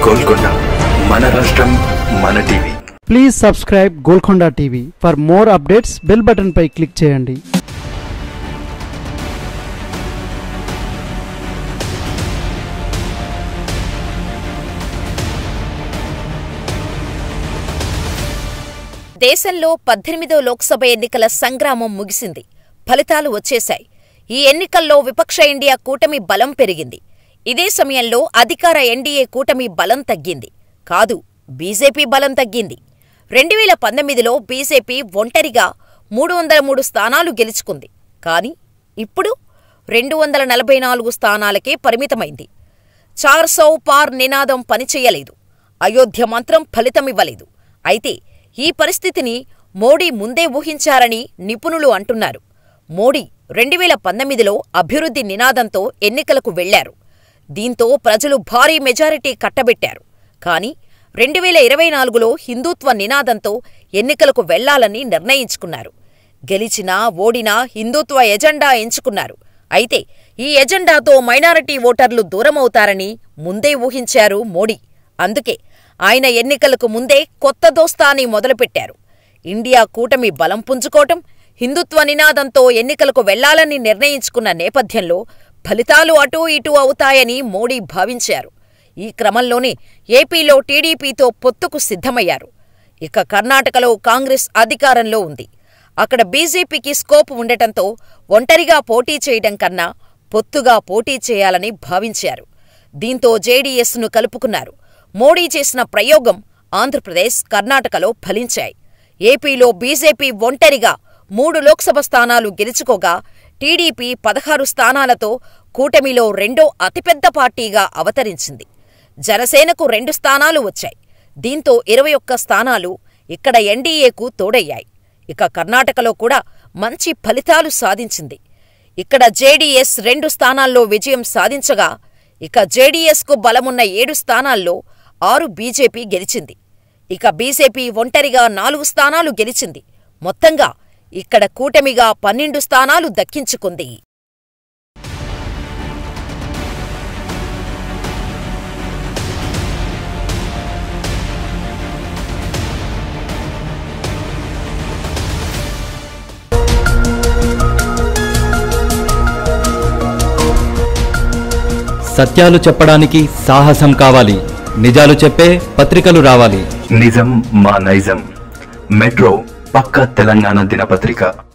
గోల్కొండ మన రాష్ట్రం మన TV please subscribe Golconda TV for more updates bell button పై క్లిక్ చేయండి దేశంలో పద్దెనిమిదో లోక్సభ ఎన్నికల సంగ్రామం ముగిసింది ఫలితాలు వచ్చేశాయి ఈ ఎన్నికల్లో విపక్ష ఇండియా కూటమి బలం పెరిగింది ఇదే సమయంలో అధికార ఎన్డీఏ కూటమి బలం తగ్గింది కాదు బీజేపీ బలం తగ్గింది రెండు వేల పంతొమ్మిదిలో బీజేపీ ఒంటరిగా మూడు వందల మూడు స్థానాలు గెలుచుకుంది కానీ ఇప్పుడు రెండు వందల నలభై నాలుగు స్థానాలకే పరిమితమైంది చార్ సౌ పార్ నినాదం పనిచేయలేదు అయోధ్య మంత్రం ఫలితమివ్వలేదు అయితే ఈ పరిస్థితిని మోడీ ముందే ఊహించారని నిపుణులు అంటున్నారు మోడీ రెండు వేల పంతొమ్మిదిలో అభివృద్ధి నినాదంతో ఎన్నికలకు వెళ్లారు దీంతో ప్రజలు భారీ మెజారిటీ కట్టబెట్టారు కానీ రెండు వేల ఇరవై నాలుగులో హిందూత్వ నినాదంతో ఎన్నికలకు వెళ్లాలని నిర్ణయించుకున్నారు గెలిచినా ఓడినా హిందూత్వ ఎజెండా ఎంచుకున్నారు అయితే ఈ ఎజెండాతో మైనారిటీ ఓటర్లు దూరమవుతారని ముందే ఊహించారు మోడీ అందుకే ఆయన ఎన్నికలకు ముందే కొత్త దోస్తాని మొదలుపెట్టారు ఇండియా కూటమి బలం పుంజుకోవటం హిందుత్వ నినాదంతో ఎన్నికలకు వెళ్లాలని నిర్ణయించుకున్న నేపథ్యంలో ఫలితాలు అటూ ఇటూ అవుతాయని మోడీ భావించారు ఈ క్రమంలోనే ఏపీలో టీడీపీతో పొత్తుకు సిద్ధమయ్యారు ఇక కర్ణాటకలో కాంగ్రెస్ అధికారంలో ఉంది అక్కడ బీజేపీకి స్కోప్ ఉండటంతో ఒంటరిగా పోటీ చేయడం కన్నా పొత్తుగా పోటీ చేయాలని భావించారు దీంతో జేడీఎస్ను కలుపుకున్నారు మోడీ చేసిన ప్రయోగం ఆంధ్రప్రదేశ్ కర్ణాటకలో ఫలించాయి ఏపీలో బీజేపీ ఒంటరిగా మూడు లోక్సభ స్థానాలు గెలుచుకోగా టీడీపీ పదహారు స్థానాలతో కూటమిలో రెండో అతిపెద్ద పార్టీగా అవతరించింది జనసేనకు రెండు స్థానాలు వచ్చాయి దీంతో ఇరవై ఒక్క స్థానాలు ఇక్కడ ఎన్డీఏకు తోడయ్యాయి ఇక కర్ణాటకలో కూడా మంచి ఫలితాలు సాధించింది ఇక్కడ జేడీఎస్ రెండు స్థానాల్లో విజయం సాధించగా ఇక జేడీఎస్కు బలమున్న ఏడు స్థానాల్లో ఆరు బీజేపీ గెలిచింది ఇక బీజేపీ ఒంటరిగా నాలుగు స్థానాలు గెలిచింది మొత్తంగా ఇక్కడ కూటమిగా పన్నెండు స్థానాలు దక్కించుకుంది సత్యాలు చెప్పడానికి సాహసం కావాలి నిజాలు చెప్పే పత్రికలు రావాలి నిజం మా నైజం మెట్రో పక్క తెలంగాణ దినపత్రిక